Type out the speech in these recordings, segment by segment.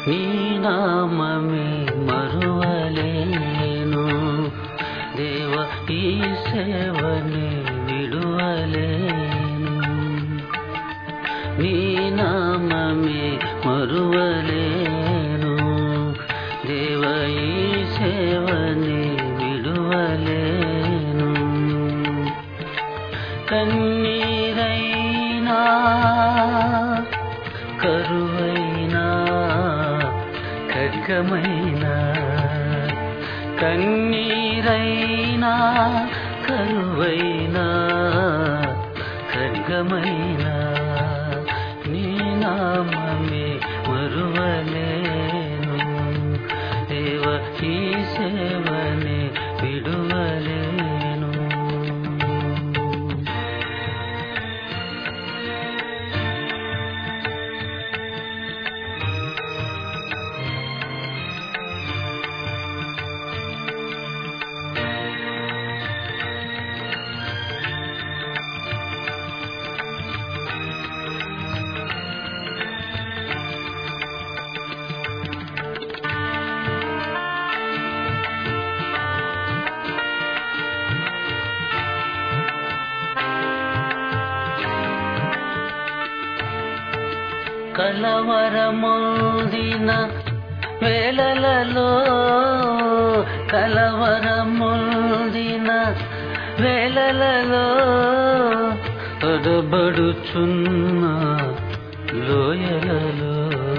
నీ నామమే మరువలేను దేవ ఈ సేవని విడువలేను నీ నామమే మరువలేను దేవ ఈ సేవని విడువలేను కన్నీరైనా కరువైనా ఖడ్గమైనా కన్నీరైనా కరువైనా ఖడ్గమైనా నీ నామమే మరువలేను దేవ ఈ సేవనే విడువలేను కలవరముందిన వేళలలో కలవరముందిన వేళలలో తడబడుచున్న లోయలలో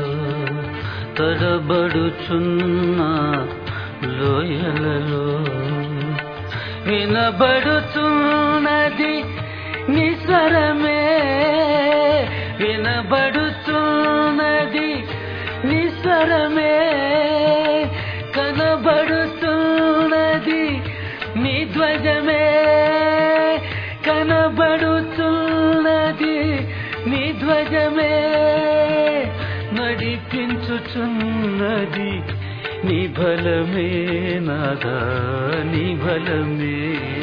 తడబడుచున్న లోయలలో వినబడుతున్నది నిస్వరమే వినబడుతున్నది నిస్వరమే కనబడుతున్నది నీ ధ్వజమే కనబడుతున్నది నీ ధ్వజమే నడిపించుచున్నది నీ బలమే నాదా నీ బలమే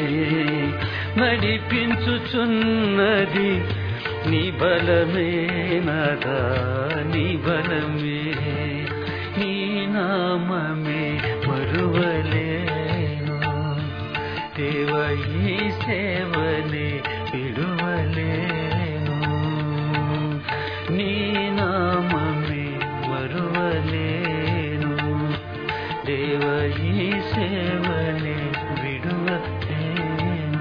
నడిపించుచున్నది నీ బలమే నాదా నీ బలమే నీ నామమే మరువలేను దేవ ఈ సేవనే విడువలేను నీ నామమే మరువలేను దేవ ఈ సేవనే విడువలేను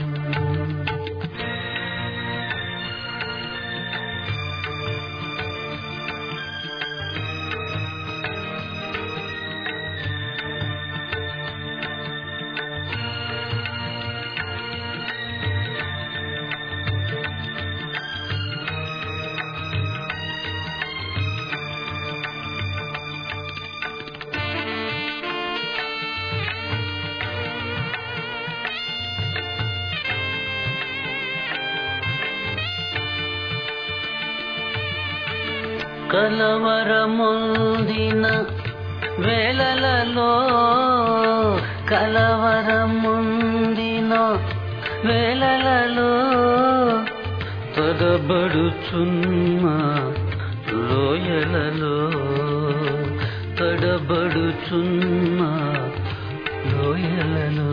కలవరముందిన వేళలలో కలవరముందిన వేళలలో తడబడుచున్న లోయలలో తడబడుచున్న లోయలలో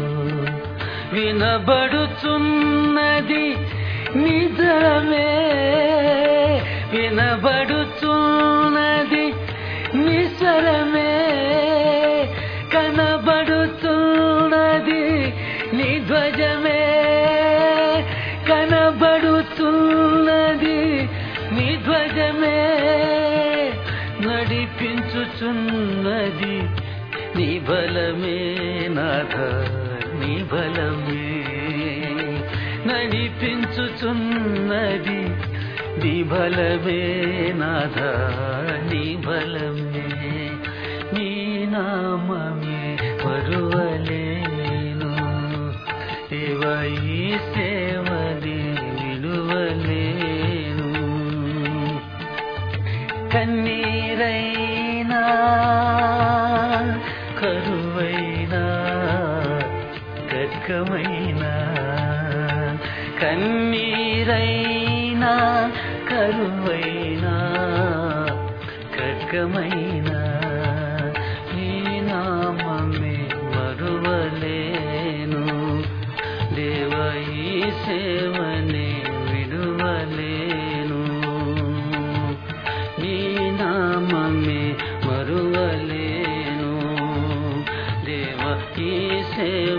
వినబడుచున్నది నిజమే వినబడుచున్నది నిసరమే కనబడుతున్నది నీ ధ్వజమే కనబడుతున్నది నీ ధ్వజమే నడిపించుచున్నది నీ బలమే నాథ నీ బలమే నడిపించుచున్నది నీ బలమే నాథ నీ బలమే నీ నామమే మరువలేను ఇవ ఈ సేవని విలువలేను కన్నీరైనా కరువైనా ఖడ్గమైనా కన్నీరైనా కరువైనా ఖడ్గ ఇకమైనా నీ నామమే మరువలేను దేవ ఈ సేవనే విడువలేను నీ నామమే మరువలేను దేవ ఈ సేవ